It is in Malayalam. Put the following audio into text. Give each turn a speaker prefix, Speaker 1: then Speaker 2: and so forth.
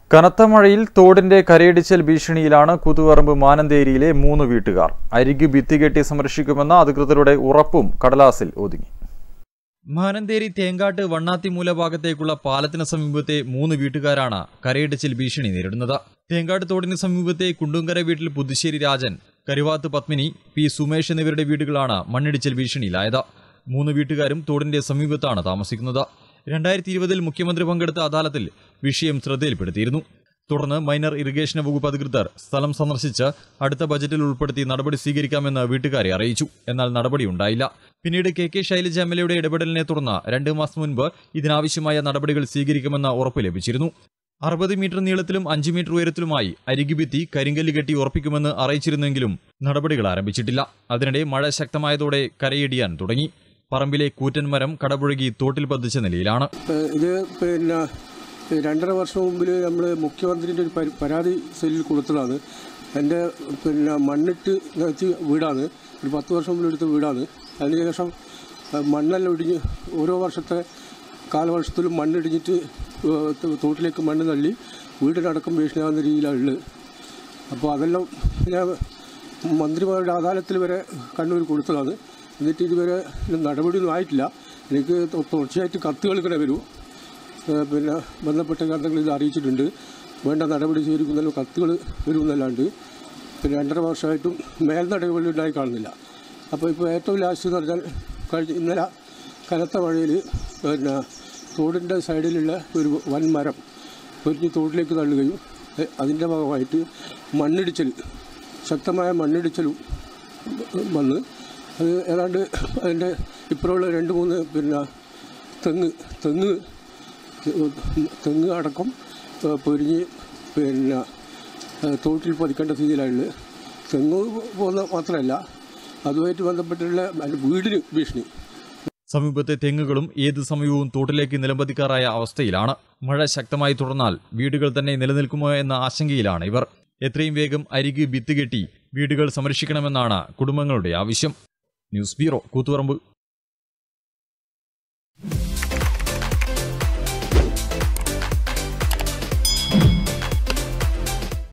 Speaker 1: കനത്ത മഴയിൽ തോടിന്റെ കരയിടിച്ചൽ ഭീഷണിയിലാണ് കുതുവറമ്പ് മാനന്തേരിയിലെ മൂന്ന് വീട്ടുകാർ അരികു ഭിത്തികെട്ടി സംരക്ഷിക്കുമെന്ന അധികൃതരുടെ ഉറപ്പും കടലാസിൽ ഒതുങ്ങി മാനന്തേരി തേങ്കാട്ട് വണ്ണാത്തി മൂലഭാഗത്തേക്കുള്ള പാലത്തിന് സമീപത്തെ മൂന്ന് വീട്ടുകാരാണ് കരയിടിച്ചിൽ ഭീഷണി നേരിടുന്നത് തേങ്കാട്ട് തോടിന് സമീപത്തെ കുണ്ടുങ്കര വീട്ടിൽ പുതുശ്ശേരി രാജൻ കരുവാത്ത് പത്മിനി പി സുമേഷ് എന്നിവരുടെ വീടുകളാണ് മണ്ണിടിച്ചിൽ ഭീഷണിയിലായത് മൂന്ന് വീട്ടുകാരും തോടിന്റെ സമീപത്താണ് താമസിക്കുന്നത് രണ്ടായിരത്തി ഇരുപതിൽ മുഖ്യമന്ത്രി പങ്കെടുത്ത അദാലത്തിൽ വിഷയം ശ്രദ്ധയിൽപ്പെടുത്തിയിരുന്നു തുടർന്ന് മൈനർ ഇറിഗേഷൻ വകുപ്പ് അധികൃതർ സ്ഥലം സന്ദർശിച്ച് അടുത്ത ബജറ്റിൽ ഉൾപ്പെടുത്തി നടപടി സ്വീകരിക്കാമെന്ന് വീട്ടുകാരെ അറിയിച്ചു എന്നാൽ നടപടിയുണ്ടായില്ല പിന്നീട് K K Shailaja M L എയുടെ ഇടപെടലിനെ തുടർന്ന് രണ്ടു മാസം മുൻപ് ഇതിനാവശ്യമായ നടപടികൾ സ്വീകരിക്കുമെന്ന ഉറപ്പ് ലഭിച്ചിരുന്നു അറുപത് മീറ്റർ നീളത്തിലും അഞ്ച് മീറ്റർ ഉയരത്തിലുമായി അരികുഭിത്തി കരിങ്കല്ല് കെട്ടി ഉറപ്പിക്കുമെന്ന് അറിയിച്ചിരുന്നെങ്കിലും നടപടികൾ ആരംഭിച്ചിട്ടില്ല അതിനിടെ മഴ ശക്തമായതോടെ കരയിടിയാൻ തുടങ്ങി പറമ്പിലെ കൂറ്റൻ മരം കടപുഴകി തോട്ടിൽ പതിച്ച നിലയിലാണ്
Speaker 2: ഏഹ് ഇത് പിന്നെ രണ്ടര വർഷം മുമ്പിൽ നമ്മൾ മുഖ്യമന്ത്രിൻ്റെ ഒരു പരി- പരാതി സെല്ലിൽ കൊടുത്തതാണ് എൻ്റെ പിന്നെ മണ്ണിട്ട് നിറച്ച് വീടാണ് ഒരു പത്ത് വർഷം മുമ്പിൽ എടുത്ത വീടാണ് അതിനുശേഷം ഏഹ് മണ്ണെല്ലാം ഇടിഞ്ഞ് ഓരോ വർഷത്തെ കാലവർഷത്തിലും മണ്ണിടിഞ്ഞിട്ട് ഏഹ് തോ- തോട്ടിലേക്ക് മണ്ണ് തള്ളി വീടിനടക്കം ഭീഷണിയാകുന്ന രീതിയിലാണ് ഉള്ളത് അപ്പോൾ അതെല്ലാം ഞാൻ മന്ത്രിമാരുടെ അദാലത്തിൽ വരെ കണ്ണൂർ കൊടുത്തതാണ് എന്നിട്ട് ഇതുവരെ നടപടിയൊന്നും ആയിട്ടില്ല എനിക്ക് തൊ- തുടർച്ചയായിട്ട് കത്തുകൾ ഇങ്ങനെ വരും ഏഹ് പിന്നെ ബന്ധപ്പെട്ട കാര്യങ്ങൾ ഇത് അറിയിച്ചിട്ടുണ്ട് വേണ്ട നടപടി സ്വീകരിക്കുന്നതിന് കത്തുകൾ വരുമെന്നല്ലാണ്ട് പിന്നെ രണ്ടര വർഷമായിട്ടും മേൽ നടപടി ഉണ്ടായി കാണുന്നില്ല അപ്പോൾ ഇപ്പോൾ ഏറ്റവും ലാസ്റ്റ് എന്ന് പറഞ്ഞാൽ കഴിഞ്ഞ ഇന്നലെ കനത്ത മഴയിൽ പിന്നെ തോടിൻ്റെ സൈഡിലുള്ള ഒരു വൻ മരം പൊരിഞ്ഞ് തോട്ടിലേക്ക് തള്ളുകയും എ- അതിൻ്റെ ഭാഗമായിട്ട് മണ്ണിടിച്ചൽ ശക്തമായ മണ്ണിടിച്ചലും വന്ന് അത് ഏതാണ്ട് അതിൻ്റെ ഇപ്പുറമുള്ള രണ്ട് മൂന്ന് പിന്നെ തെങ്ങ് തെങ്ങ് തെങ്ങ് അടക്കം ഏഹ് പൊരിഞ്ഞ് പിന്നെ ഏഹ് തോട്ടിൽ പതിക്കേണ്ട സ്ഥിതിയിലായുള്ളത് തെങ്ങ് പോകുന്ന മാത്രമല്ല അതുമായിട്ട് ബന്ധപ്പെട്ടുള്ള അതിൻ്റെ വീടിന് ഭീഷണി
Speaker 1: സമീപത്തെ തെങ്ങുകളും ഏത് സമയവും തോട്ടിലേക്ക് നിലംപതിക്കാറായ അവസ്ഥയിലാണ് മഴ ശക്തമായി തുടർന്നാൽ വീടുകൾ തന്നെ നിലനിൽക്കുമോ എന്ന ആശങ്കയിലാണ് ഇവർ എത്രയും വേഗം അരികു ഭിത്തി കെട്ടി വീടുകൾ സംരക്ഷിക്കണമെന്നാണ് കുടുംബങ്ങളുടെ ആവശ്യം ന്യൂസ് ബ്യൂറോ കൂത്തുപറമ്പ്